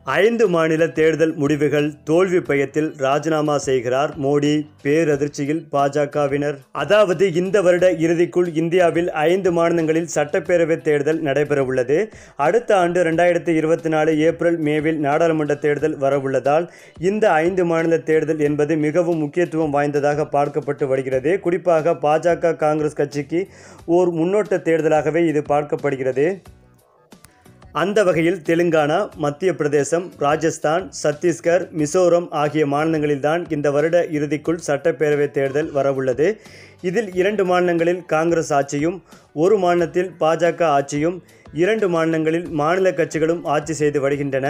ஐந்து மாநில தேர்தல் முடிவுகள் தோல்வி பயத்தில் ராஜினாமா செய்கிறார் மோடி பேரதிர்ச்சியில் பாஜகவினர் அதாவது இந்த வருட இறுதிக்குள் இந்தியாவில் ஐந்து மாநிலங்களில் சட்டப்பேரவை தேர்தல் நடைபெறவுள்ளது அடுத்த ஆண்டு ரெண்டாயிரத்தி இருபத்தி நாலு ஏப்ரல் மேவில் நாடாளுமன்ற தேர்தல் வரவுள்ளதால் இந்த ஐந்து மாநில தேர்தல் என்பது மிகவும் முக்கியத்துவம் வாய்ந்ததாக பார்க்கப்பட்டு வருகிறது குறிப்பாக பாஜக காங்கிரஸ் கட்சிக்கு ஓர் முன்னோட்ட தேர்தலாகவே இது பார்க்கப்படுகிறது அந்த வகையில் தெலுங்கானா மத்திய பிரதேசம் ராஜஸ்தான் சத்தீஸ்கர் மிசோரம் ஆகிய மாநிலங்களில்தான் இந்த வருட இறுதிக்குள் சட்டப்பேரவை தேர்தல் வரவுள்ளது இதில் இரண்டு மாநிலங்களில் காங்கிரஸ் ஆட்சியும் ஒரு மாநிலத்தில் பாஜக ஆட்சியும் இரண்டு மாநிலங்களில் மாநில கட்சிகளும் ஆட்சி செய்து வருகின்றன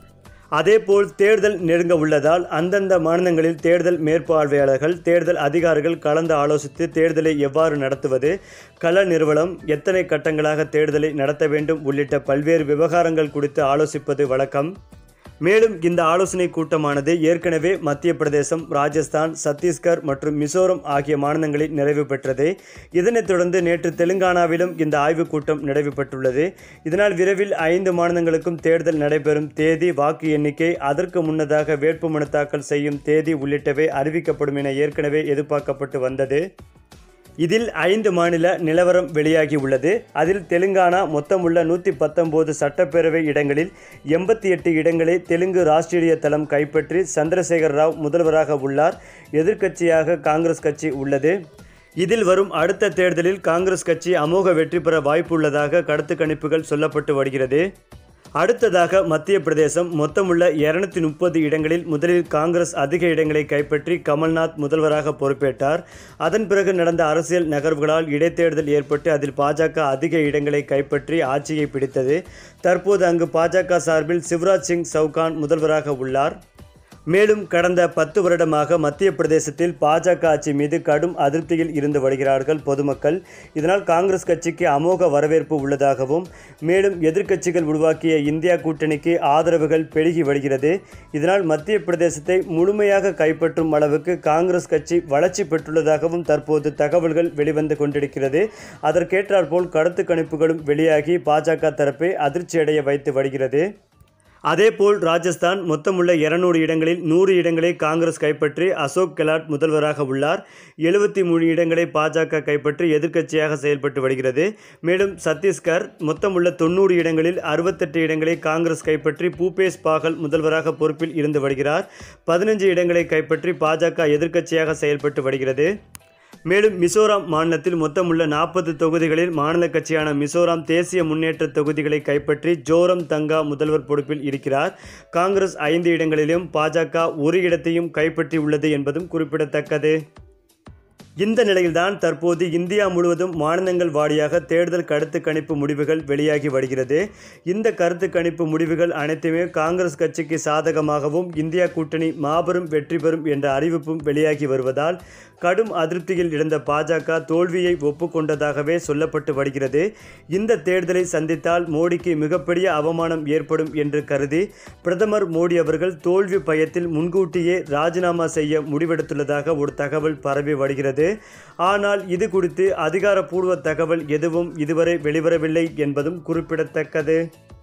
அதேபோல் தேர்தல் நெருங்க உள்ளதால் அந்தந்த மாநிலங்களில் தேர்தல் மேற்பார்வையாளர்கள் தேர்தல் அதிகாரிகள் கலந்து ஆலோசித்து தேர்தலை எவ்வாறு நடத்துவது கள நிறுவனம் எத்தனை கட்டங்களாக தேர்தலை நடத்த வேண்டும் உள்ளிட்ட பல்வேறு விவகாரங்கள் குறித்து ஆலோசிப்பது வழக்கம் மேலும் இந்த ஆலோசனை கூட்டமானது ஏற்கனவே மத்திய பிரதேசம் ராஜஸ்தான் சத்தீஸ்கர் மற்றும் மிசோரம் ஆகிய மாநிலங்களில் நிறைவு பெற்றது இதனைத் தொடர்ந்து நேற்று தெலுங்கானாவிலும் இந்த ஆய்வுக் கூட்டம் நிறைவு பெற்றுள்ளது இதனால் விரைவில் ஐந்து மாநிலங்களுக்கும் தேர்தல் நடைபெறும் தேதி வாக்கு எண்ணிக்கை அதற்கு முன்னதாக வேட்புமனு தாக்கல் செய்யும் தேதி உள்ளிட்டவை அறிவிக்கப்படும் என ஏற்கனவே எதிர்பார்க்கப்பட்டு வந்தது இதில் ஐந்து மாநில நிலவரம் வெளியாகி உள்ளது அதில் தெலுங்கானா மொத்தமுள்ள நூற்றி பத்தொம்போது சட்டப்பேரவை இடங்களில் எண்பத்தி எட்டு இடங்களை தெலுங்கு ராஷ்டிரிய தளம் கைப்பற்றி சந்திரசேகர ராவ் முதல்வராக உள்ளார் எதிர்க்கட்சியாக காங்கிரஸ் கட்சி உள்ளது இதில் வரும் அடுத்த தேர்தலில் காங்கிரஸ் கட்சி அமோக வெற்றி பெற வாய்ப்புள்ளதாக கருத்து கணிப்புகள் சொல்லப்பட்டு வருகிறது அடுத்ததாக மத்திய பிரதேசம் மொத்தமுள்ள இருநூத்தி முப்பது இடங்களில் முதலில் காங்கிரஸ் அதிக இடங்களை கைப்பற்றி கமல்நாத் முதல்வராக பொறுப்பேற்றார் அதன் பிறகு நடந்த அரசியல் நகர்வுகளால் இடைத்தேர்தல் ஏற்பட்டு அதில் பாஜக அதிக இடங்களை கைப்பற்றி ஆட்சியை பிடித்தது தற்போது அங்கு பாஜக சார்பில் சிவராஜ் சிங் சவுகான் முதல்வராக உள்ளார் மேலும் கடந்த பத்து வருடமாக மத்திய பிரதேசத்தில் பாஜக ஆட்சி மீது கடும் அதிருப்தியில் இருந்து வருகிறார்கள் பொதுமக்கள் இதனால் காங்கிரஸ் கட்சிக்கு அமோக வரவேற்பு உள்ளதாகவும் மேலும் எதிர்க்கட்சிகள் உருவாக்கிய இந்தியா கூட்டணிக்கு ஆதரவுகள் பெருகி வருகிறது இதனால் மத்திய பிரதேசத்தை முழுமையாக கைப்பற்றும் அளவுக்கு காங்கிரஸ் கட்சி வளர்ச்சி பெற்றுள்ளதாகவும் தற்போது தகவல்கள் வெளிவந்து கொண்டிருக்கிறது அதற்கேற்றாற்போல் கருத்து கணிப்புகளும் வெளியாகி பாஜக தரப்பை அதிர்ச்சியடைய வைத்து வருகிறது அதேபோல் ராஜஸ்தான் மொத்தமுள்ள இருநூறு இடங்களில் நூறு இடங்களை காங்கிரஸ் கைப்பற்றி அசோக் கெலாட் முதல்வராக உள்ளார் எழுபத்தி மூணு இடங்களை பாஜக கைப்பற்றி எதிர்க்கட்சியாக செயல்பட்டு வருகிறது மேலும் சத்தீஸ்கர் மொத்தமுள்ள தொண்ணூறு இடங்களில் அறுபத்தெட்டு இடங்களை காங்கிரஸ் கைப்பற்றி பூபேஷ் பாகல் முதல்வராக பொறுப்பில் இருந்து வருகிறார் பதினஞ்சு இடங்களை கைப்பற்றி பாஜக எதிர்க்கட்சியாக செயல்பட்டு வருகிறது மேலும் மிசோராம் மாநிலத்தில் மொத்தமுள்ள நாற்பது தொகுதிகளில் மாநில கட்சியான மிசோராம் தேசிய முன்னேற்ற தொகுதிகளை கைப்பற்றி ஜோரம் தங்கா முதல்வர் பொறுப்பில் இருக்கிறார் காங்கிரஸ் ஐந்து இடங்களிலும் பாஜக ஒரு இடத்தையும் கைப்பற்றி உள்ளது என்பதும் குறிப்பிடத்தக்கது இந்த நிலையில்தான் தற்போது இந்தியா முழுவதும் மாநிலங்கள் வாரியாக தேர்தல் கருத்து கணிப்பு முடிவுகள் வெளியாகி வருகிறது இந்த கருத்து கணிப்பு முடிவுகள் அனைத்துமே காங்கிரஸ் கட்சிக்கு சாதகமாகவும் இந்தியா கூட்டணி மாபெரும் வெற்றி பெறும் என்ற அறிவிப்பும் வெளியாகி வருவதால் கடும் அதிருப்தியில் இருந்த பாஜக தோல்வியை ஒப்புக்கொண்டதாகவே சொல்லப்பட்டு வருகிறது இந்த தேர்தலை சந்தித்தால் மோடிக்கு மிகப்பெரிய அவமானம் ஏற்படும் என்று கருதி பிரதமர் மோடி அவர்கள் தோல்வி பயத்தில் முன்கூட்டியே ராஜினாமா செய்ய முடிவெடுத்துள்ளதாக ஒரு தகவல் பரவி வருகிறது ஆனால் இது குறித்து அதிகாரப்பூர்வ தகவல் எதுவும் இதுவரை வெளிவரவில்லை என்பதும் குறிப்பிடத்தக்கது